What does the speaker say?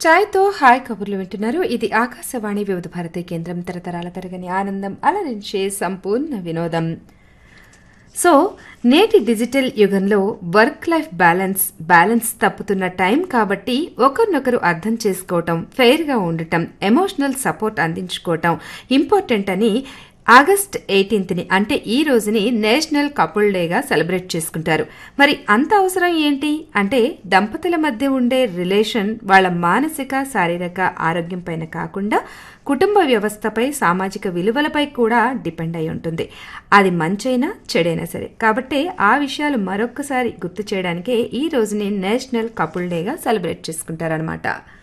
ఛాయ్తో hi కబుర్లు వింటున్నారు ఇది ఆకాశవాణి వివిధ భారతి కేంద్రం తరతరాల తరగని ఆనందం అలరించే సంపూర్ణ వినోదం సో నేటి డిజిటల్ యుగంలో వర్క్ లైఫ్ బ్యాలెన్స్ బ్యాలెన్స్ తప్పుతున్న టైం కాబట్టి ఒకరినొకరు అర్థం చేసుకోవటం ఫెయిర్గా ఉండటం ఎమోషనల్ సపోర్ట్ అందించుకోవటం ఇంపార్టెంట్ అని ఆగస్ట్ ఎయిటీన్త్ని అంటే ఈ రోజుని నేషనల్ కపుల్ డేగా సెలబ్రేట్ చేసుకుంటారు మరి అంత అవసరం ఏంటి అంటే దంపతుల మధ్య ఉండే రిలేషన్ వాళ్ళ మానసిక శారీరక ఆరోగ్యం పైన కాకుండా కుటుంబ వ్యవస్థపై సామాజిక విలువలపై కూడా డిపెండ్ అయి ఉంటుంది అది మంచైనా చెడైనా సరే కాబట్టి ఆ విషయాలు మరొక్కసారి గుర్తు చేయడానికే ఈ రోజుని నేషనల్ కపుల్ డేగా సెలబ్రేట్ చేసుకుంటారనమాట